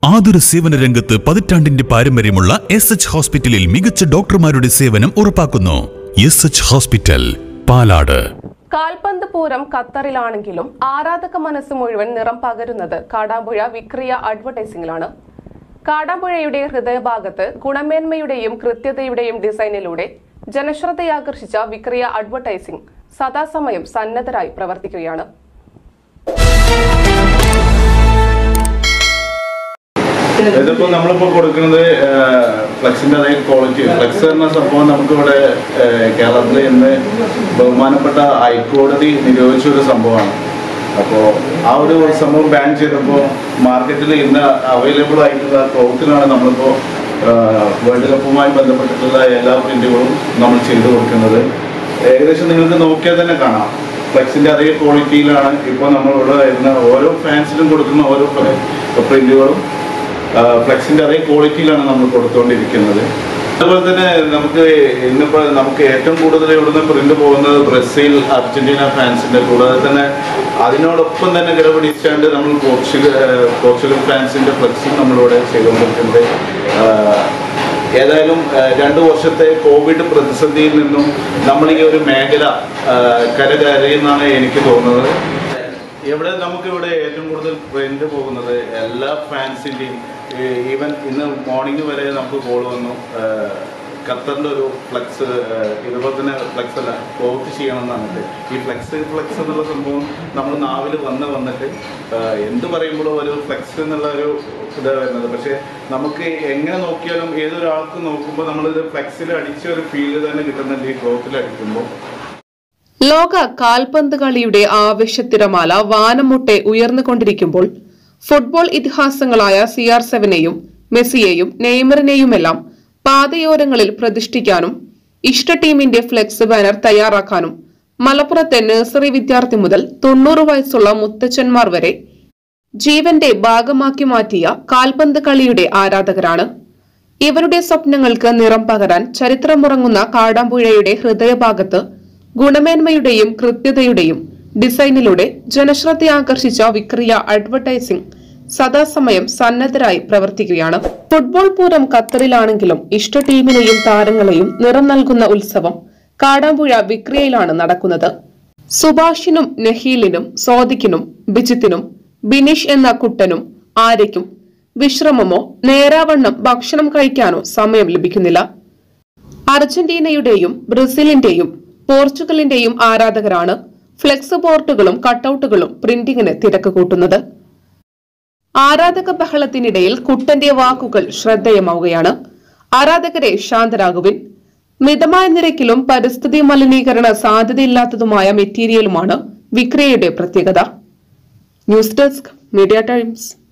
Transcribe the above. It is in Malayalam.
ആതുര സേവന രംഗത്ത് പതിറ്റാണ്ടിന്റെ പാരമ്പര്യമുള്ള എസ് എച്ച് ഹോസ്പിറ്റലിൽ മികച്ച ഡോക്ടർമാരുടെ സേവനം ഉറപ്പാക്കുന്നു എസ് എച്ച് ഹോസ്പിറ്റൽ പാലാട് കാൽപന്ത് പൂരം ഖത്തറിലാണെങ്കിലും ആരാധക മനസ്സ് മുഴുവൻ നിറം പകരുന്നത് കാടാമ്പുഴ വിക്രിയ അഡ്വർടൈസിംഗിലാണ് കാടാമ്പുഴയുടെ ഹൃദയഭാഗത്ത് ഗുണമേന്മയുടെയും കൃത്യതയുടെയും ഡിസൈനിലൂടെ ജനശ്രദ്ധയാകർഷിച്ച വിക്രിയ അഡ്വർടൈസിംഗ് സദാസമയം സന്നദ്ധരായി പ്രവർത്തിക്കുകയാണ് ഇതിപ്പോ നമ്മളിപ്പോ കൊടുക്കുന്നത് ഫ്ലക്സിന്റെ അതേ ക്വാളിറ്റി ഫ്ലക്സ് എന്ന സംഭവം നമുക്കിവിടെ കേരളത്തിൽ ഇന്ന് ബഹുമാനപ്പെട്ട ഹൈക്കോടതി നിരോധിച്ച ഒരു സംഭവമാണ് അപ്പോൾ ആ ഒരു സംഭവം ബാൻ ചെയ്തപ്പോൾ മാർക്കറ്റിൽ ഇന്ന് അവൈലബിൾ ആയിട്ടുള്ള ക്ലോത്തിലാണ് നമ്മളിപ്പോൾ വേൾഡ് കപ്പുമായി ബന്ധപ്പെട്ടിട്ടുള്ള എല്ലാ പ്രിന്റുകളും നമ്മൾ ചെയ്തു കൊടുക്കുന്നത് ഏകദേശം നിങ്ങൾക്ക് നോക്കിയാൽ തന്നെ കാണാം ഫ്ലെക്സിന്റെ അതേ ക്വാളിറ്റിയിലാണ് ഇപ്പോൾ നമ്മളിവിടെ വരുന്ന ഓരോ ഫാൻസിലും കൊടുക്കുന്ന ഓരോ പ്രിന്റുകളും ഫ്ലെക്സിന്റെ അതേ ക്വാളിറ്റിയിലാണ് നമ്മൾ കൊടുത്തുകൊണ്ടിരിക്കുന്നത് അതുപോലെ തന്നെ നമുക്ക് ഇന്നിപ്പോൾ നമുക്ക് ഏറ്റവും കൂടുതൽ ഇവിടുന്ന് പ്രിന്റ് പോകുന്നത് ബ്രസീൽ അർജന്റീന ഫാൻസിന്റെ കൂടാതെ തന്നെ അതിനോടൊപ്പം തന്നെ കിടപിടിച്ചാണ്ട് നമ്മൾ പോർച്ചുഗൽ പോർച്ചുഗൽ ഫാൻസിന്റെ ഫ്ലെക്സും നമ്മളിവിടെ ചെയ്തുകൊണ്ടിരിക്കുന്നത് ആഹ് ഏതായാലും ആഹ് രണ്ട് വർഷത്തെ കോവിഡ് പ്രതിസന്ധിയിൽ നിന്നും നമ്മൾ ഈ ഒരു മേഖല ആഹ് കരകയറിയെന്നാണ് എനിക്ക് തോന്നുന്നത് ഇവിടെ നമുക്ക് ഇവിടെ ഏറ്റവും കൂടുതൽ ട്രെൻഡ് പോകുന്നത് എല്ലാ ഫാൻസിൻ്റെയും ഈവൻ ഇന്ന് മോർണിംഗ് വരെ നമുക്ക് കോൾ വന്നു ആഹ് ഖത്തറിൻ്റെ ഒരു ഫ്ലെക്സ് ഇതുപോലെ തന്നെ ഫ്ലെക്സ് അല്ല ക്ലോത്ത് ചെയ്യണം എന്നാണ് ഈ ഫ്ലെക്സ് ഫ്ലെക്സ് എന്നുള്ള സംഭവം നമ്മൾ നാവിൽ വന്ന് വന്നിട്ട് ആഹ് എന്ത് പറയുമ്പോഴും ഒരു ഫ്ലെക്സ് എന്നുള്ള ഒരു ഇതാണ് വരുന്നത് പക്ഷേ നമുക്ക് എങ്ങനെ നോക്കിയാലും ഏതൊരാൾക്ക് നോക്കുമ്പോൾ നമ്മളിത് ഫ്ലെക്സിൽ അടിച്ച ഒരു ഫീല് തന്നെ കിട്ടുന്നുണ്ട് ഈ ക്ലോത്തിൽ അടിക്കുമ്പോൾ ലോക കാൽപന്ത് കളിയുടെ ആവേശത്തിരമാല വാനമുട്ടെ ഉയർന്നുകൊണ്ടിരിക്കുമ്പോൾ ഫുട്ബോൾ ഇതിഹാസങ്ങളായ സി ആർ സെവനെയും മെസ്സിയെയും നെയ്മറിനെയുമെല്ലാം പാതയോരങ്ങളിൽ പ്രതിഷ്ഠിക്കാനും ഇഷ്ട ടീമിന്റെ ഫ്ലെക്സ് ബാനർ തയ്യാറാക്കാനും മലപ്പുറത്തെ നഴ്സറി വിദ്യാർത്ഥി മുതൽ തൊണ്ണൂറ് വയസ്സുള്ള മുത്തച്ഛന്മാർ വരെ ജീവന്റെ ഭാഗമാക്കി മാറ്റിയ കാൽപന്ത് കളിയുടെ ആരാധകരാണ് ഇവരുടെ സ്വപ്നങ്ങൾക്ക് നിറം പകരാൻ ചരിത്രമുറങ്ങുന്ന കാടാമ്പുഴയുടെ ഹൃദയഭാഗത്ത് ഗുണമേന്മയുടെയും കൃത്യതയുടെയും ഡിസൈനിലൂടെ ജനശ്രദ്ധ ആകർഷിച്ച വിക്രിയ അഡ്വർടൈസിംഗ് സദാസമയം സന്നദ്ധരായി പ്രവർത്തിക്കുകയാണ് ഫുട്ബോൾ പൂരം ഖത്തറിലാണെങ്കിലും ഇഷ്ട ടീമിനെയും താരങ്ങളെയും നിറം നൽകുന്ന ഉത്സവം കാടാമ്പുഴ വിക്രിയയിലാണ് നടക്കുന്നത് സുഭാഷിനും നഹീലിനും സോദിക്കിനും ബിജിത്തിനും ബിനിഷ് എന്ന കുട്ടനും ആര്യയ്ക്കും വിശ്രമമോ നേരാവണ്ണം ഭക്ഷണം കഴിക്കാനോ സമയം ലഭിക്കുന്നില്ല അർജന്റീനയുടെയും ബ്രസീലിന്റെയും പോർച്ചുഗലിന്റെയും ആരാധകരാണ് ഫ്ലെക്സ് ബോർഡുകളും കട്ടൌട്ടുകളും പ്രിന്റിങ്ങിന് തിരക്ക് കൂട്ടുന്നത് ആരാധക ബഹളത്തിനിടയിൽ കുട്ടന്റെ വാക്കുകൾ ശ്രദ്ധേയമാവുകയാണ് ആരാധകരെ ശാന്തരാകുവിൻ മിതമായ നിരക്കിലും പരിസ്ഥിതി മലിനീകരണ സാധ്യതയില്ലാത്തതുമായ മെറ്റീരിയലുമാണ് വിക്രയയുടെ പ്രത്യേകത ന്യൂസ് ഡെസ്ക് മീഡിയ ടൈംസ്